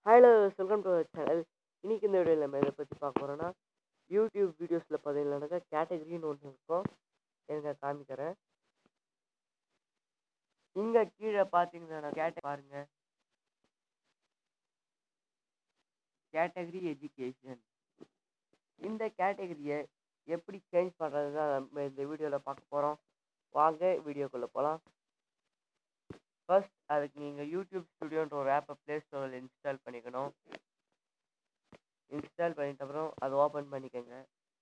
hello welcome to channel இன்னைக்கு இந்த வீடியோவில் நம்ம எதை பற்றி பார்க்க போகிறோம்னா யூடியூப் வீடியோஸில் பார்த்தீங்கன்னாக்கா கேட்டகரின்னு ஒன்று இருக்கும் எனக்கு காமிக்கிறேன் இங்கே கீழே பார்த்தீங்கன்னா கேட்ட பாருங்க கேட்டகரி எஜுகேஷன் இந்த கேட்டகரியை எப்படி சேஞ்ச் பண்ணுறது தான் நம்ம இந்த வீடியோவில் பார்க்க போகிறோம் வாங்க வீடியோக்குள்ளே போகலாம் ஃபர்ஸ்ட் அதுக்கு நீங்கள் யூடியூப் ஸ்டுடியோன்ற ஒரு ஆப்பை ப்ளே ஸ்டோரில் இன்ஸ்டால் பண்ணிக்கணும் இன்ஸ்டால் பண்ணிட்ட அப்புறம் அதை ஓப்பன் பண்ணிக்கோங்க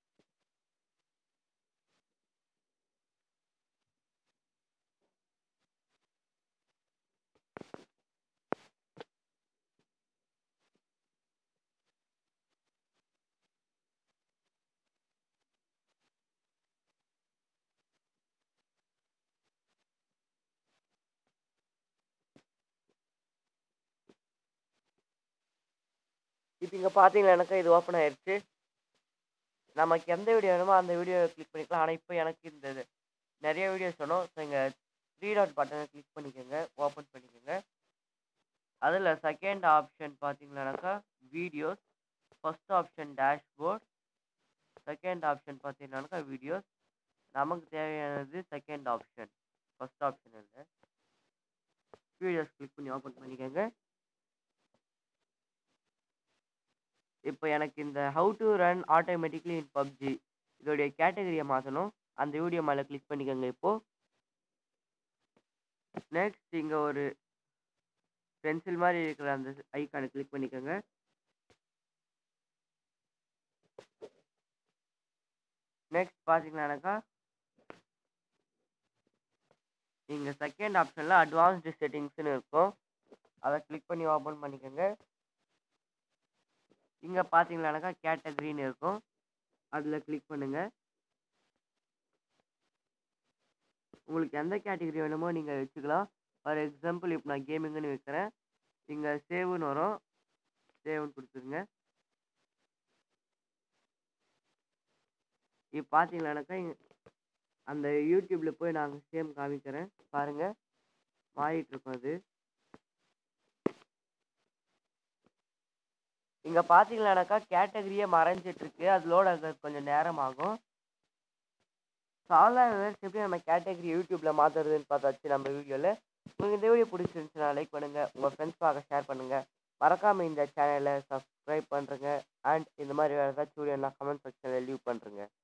இப்போ இங்கே பார்த்தீங்கன்னாக்கா இது ஓப்பன் ஆயிடுச்சு நமக்கு எந்த வீடியோ வேணுமோ அந்த வீடியோவை கிளிக் பண்ணிக்கலாம் ஆனால் இப்போ எனக்கு இந்த இது நிறைய வீடியோஸ் வேணும் ஸோ இங்கே த்ரீ டாட் பட்டனை கிளிக் பண்ணிக்கோங்க ஓப்பன் பண்ணிக்கோங்க அதில் செகண்ட் ஆப்ஷன் பார்த்தீங்கன்னாக்கா videos first option dashboard second option பார்த்தீங்கன்னாக்கா வீடியோஸ் நமக்கு தேவையானது செகண்ட் ஆப்ஷன் ஃபர்ஸ்ட் ஆப்ஷன் இல்லை வீடியோஸ் கிளிக் பண்ணி ஓப்பன் பண்ணிக்கோங்க இப்போ எனக்கு இந்த how to run automatically in PUBG இதோடைய கேட்டகரியை மாற்றணும் அந்த வீடியோ மேலே கிளிக் பண்ணிக்கோங்க இப்போது நெக்ஸ்ட் இங்கே ஒரு பென்சில் மாதிரி இருக்கிற அந்த ஐக்கானை கிளிக் பண்ணிக்கோங்க நெக்ஸ்ட் பார்த்தீங்கன்னாக்கா இங்கே செகண்ட் ஆப்ஷனில் அட்வான்ஸ்டு செட்டிங்ஸ்னு இருக்கும் அதை கிளிக் பண்ணி ஓப்பன் பண்ணிக்கோங்க இங்கே பார்த்தீங்கன்னாக்கா கேட்டகரின்னு இருக்கும் அதில் கிளிக் பண்ணுங்கள் உங்களுக்கு எந்த கேட்டகரி வேணுமோ நீங்கள் வச்சுக்கலாம் ஃபார் எக்ஸாம்பிள் இப்போ நான் கேமிங்குன்னு வைக்கிறேன் இங்கே சேவ்னு வரும் சேவ்னு கொடுத்துருங்க இப்போ பார்த்தீங்கன்னாக்கா அந்த யூடியூப்பில் போய் நாங்கள் சேம் காமிக்கிறேன் பாருங்கள் மாறிட்டுருக்கோம் அது இங்கே பார்த்தீங்கன்னாக்கா கேட்டகரியே மறைஞ்சிட்ருக்கு அது லோட் ஆகிறது கொஞ்சம் நேரம் ஆகும் சாதாரண விவர்ஸ் எப்படி நம்ம கேட்டகரி யூடியூப்பில் மாற்றுறதுன்னு பார்த்தாச்சு நம்ம வீடியோவில் உங்களுக்கு இந்த வீடியோ பிடிச்சிருந்துச்சுன்னா லைக் பண்ணுங்கள் உங்கள் ஃப்ரெண்ட்ஸ் பார்க்க ஷேர் பண்ணுங்கள் மறக்காமல் இந்த சேனலை சப்ஸ்கிரைப் பண்ணுறங்க அண்ட் இந்த மாதிரி வேறு ஏதாச்சும் வீடியோனா கமெண்ட் செக்ஷனில் லீவ் பண்ணுறங்க